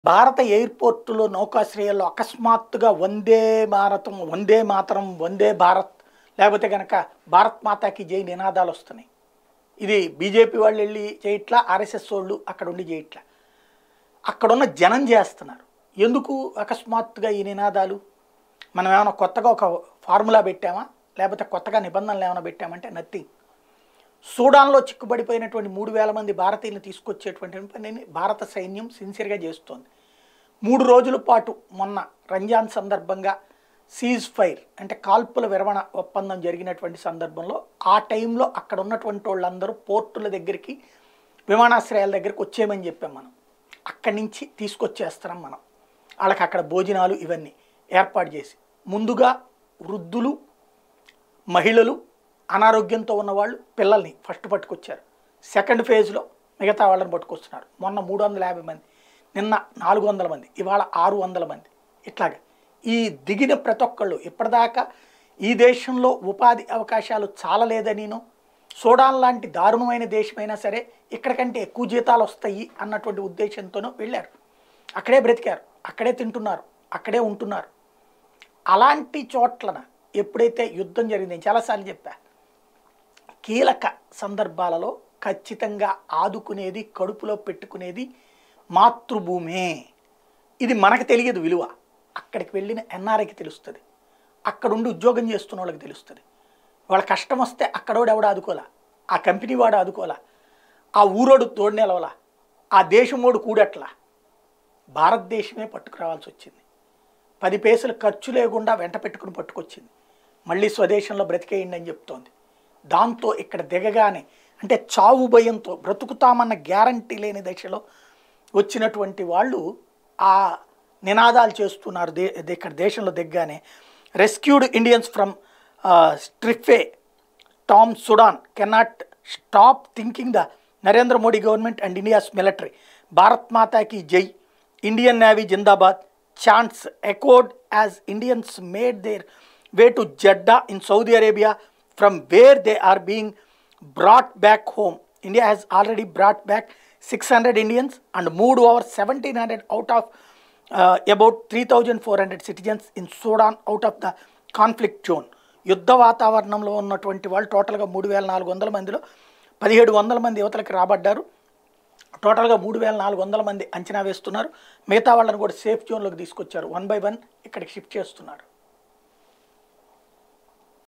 భారత ఎయిర్పోర్టులో నౌకాశ్రయాల్లో అకస్మాత్తుగా వందే భారతం వందే మాతరం వందే భారత్ లేకపోతే కనుక భారత్ మాతాకి జై నినాదాలు వస్తున్నాయి ఇది బీజేపీ వాళ్ళు వెళ్ళి చేయట్లా ఆర్ఎస్ఎస్ వాళ్ళు అక్కడ ఉండి చేయట్లా అక్కడున్న జనం చేస్తున్నారు ఎందుకు అకస్మాత్తుగా ఈ నినాదాలు మనం ఏమైనా కొత్తగా ఒక ఫార్ములా పెట్టామా లేకపోతే కొత్తగా నిబంధనలు ఏమైనా పెట్టామంటే నథింగ్ సూడాన్లో చిక్కుబడిపోయినటువంటి మూడు వేల మంది భారతీయులను తీసుకొచ్చేటువంటి పనిని భారత సైన్యం సిన్సియర్గా చేస్తోంది మూడు రోజుల పాటు మొన్న రంజాన్ సందర్భంగా సీజ్ ఫైర్ అంటే కాల్పుల విరమణ ఒప్పందం జరిగినటువంటి సందర్భంలో ఆ టైంలో అక్కడ ఉన్నటువంటి వాళ్ళందరూ పోర్టుల దగ్గరికి విమానాశ్రయాల దగ్గరికి వచ్చేయమని చెప్పాం మనం అక్కడి నుంచి తీసుకొచ్చేస్తున్నాం మనం వాళ్ళకి అక్కడ భోజనాలు ఇవన్నీ ఏర్పాటు చేసి ముందుగా వృద్ధులు మహిళలు అనారోగ్యంతో ఉన్నవాళ్ళు పిల్లల్ని ఫస్ట్ పట్టుకొచ్చారు సెకండ్ ఫేజ్లో మిగతా వాళ్ళని పట్టుకొస్తున్నారు మొన్న మూడు వందల యాభై మంది నిన్న నాలుగు వందల మంది ఇవాళ ఆరు వందల మంది ఇట్లాగా ఈ దిగిన ప్రతి ఒక్కళ్ళు ఇప్పటిదాకా ఈ దేశంలో ఉపాధి అవకాశాలు చాలలేదనిను సూడాన్ లాంటి దారుణమైన దేశమైనా సరే ఇక్కడికంటే ఎక్కువ జీతాలు వస్తాయి అన్నటువంటి ఉద్దేశంతోనూ వెళ్ళారు అక్కడే బ్రతికారు అక్కడే తింటున్నారు అక్కడే ఉంటున్నారు అలాంటి చోట్లన ఎప్పుడైతే యుద్ధం జరిగింది నేను చాలాసార్లు చెప్పా కీలక సందర్భాలలో ఖచ్చితంగా ఆదుకునేది కడుపులో పెట్టుకునేది మాతృభూమే ఇది మనకు తెలియదు విలువ అక్కడికి వెళ్ళిన ఎన్ఆర్ఐకి తెలుస్తుంది అక్కడుండి ఉద్యోగం చేస్తున్న వాళ్ళకి తెలుస్తుంది వాళ్ళ కష్టం వస్తే అక్కడోడు ఎవడు ఆదుకోలా ఆ కంపెనీ వాడు ఆదుకోలా ఆ ఊరోడు తోడు నిలవలా ఆ దేశమోడు కూడట్లా భారతదేశమే పట్టుకురావాల్సి వచ్చింది పది పైసలు ఖర్చు లేకుండా వెంట పెట్టుకుని పట్టుకొచ్చింది మళ్ళీ స్వదేశంలో బ్రతికేయండి అని చెప్తోంది దాంతో ఇక్కడ దిగగానే అంటే చావు భయంతో బ్రతుకుతామన్న గ్యారంటీ లేని దశలో వచ్చినటువంటి వాళ్ళు ఆ నినాదాలు చేస్తున్నారు దే ఇక్కడ దేశంలో దిగ్గానే rescued Indians from strife torn Sudan cannot stop thinking the Narendra Modi government and India's military Bharat మాతాకి జై ఇండియన్ నేవీ జిందాబాద్ chants echoed as Indians made their way to Jeddah in Saudi Arabia from where they are being brought back home India has already brought back six hundred Indians and moved over seventeen hundred out of about three thousand four hundred citizens in Sudan out of the conflict zone యుద్ధ వాతావరణంలో ఉన్నటువంటి వాళ్ళు టోటల్గా మూడు వేల నాలుగు వందల మందిలో పదిహేడు వందల మంది యువతలకు రాబడ్డారు టోటల్గా మూడు వేల నాలుగు వందల మంది అంచనా వేస్తున్నారు మిగతా వాళ్ళని కూడా సేఫ్ జోన్లోకి తీసుకొచ్చారు వన్ బై వన్ ఇక్కడికి షిఫ్ట్ చేస్తున్నారు